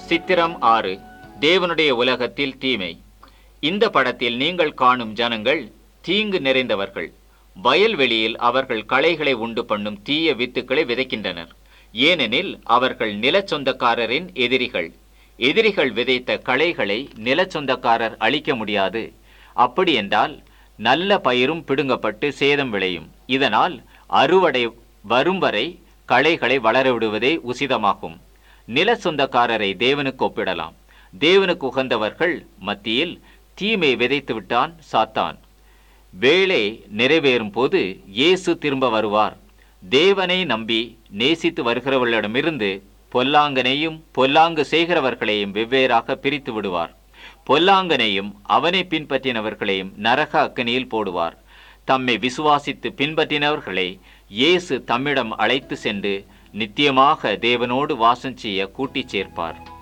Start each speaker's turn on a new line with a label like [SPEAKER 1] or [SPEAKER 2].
[SPEAKER 1] சித்திரம் ஆறு தேவனுடைய உலகத்தில் தீமை இந்த படத்தில் நீங்கள் காணும் ஜனங்கள் தீங்கு நிறைந்தவர்கள் வயல்வெளியில் அவர்கள் களைகளை உண்டு பண்ணும் தீய வித்துக்களை விதைக்கின்றனர் ஏனெனில் அவர்கள் நிலச்சொந்தக்காரரின் எதிரிகள் எதிரிகள் விதைத்த களைகளை நிலச்சொந்தக்காரர் அழிக்க முடியாது அப்படி என்றால் நல்ல பயிரும் பிடுங்கப்பட்டு சேதம் விளையும் இதனால் அறுவடை வரும் வரை களைகளை வளர விடுவதே உசிதமாகும் நில சொந்தக்காரரை தேவனுக்கு ஒப்பிடலாம் தேவனுக்கு உகந்தவர்கள் மத்தியில் தீமை விதைத்து விட்டான் சாத்தான் வேலை நிறைவேறும் போது இயேசு திரும்ப வருவார் தேவனை நம்பி நேசித்து வருகிறவர்களிடமிருந்து பொல்லாங்கனையும் பொல்லாங்கு செய்கிறவர்களையும் வெவ்வேறாக பிரித்து விடுவார் பொல்லாங்கனையும் அவனை பின்பற்றினவர்களையும் நரக அக்கனியில் போடுவார் தம்மை விசுவாசித்து பின்பற்றினவர்களை இயேசு தம்மிடம் அழைத்து சென்று நித்தியமாக தேவனோடு வாசம் செய்ய கூட்டிச் சேர்ப்பார்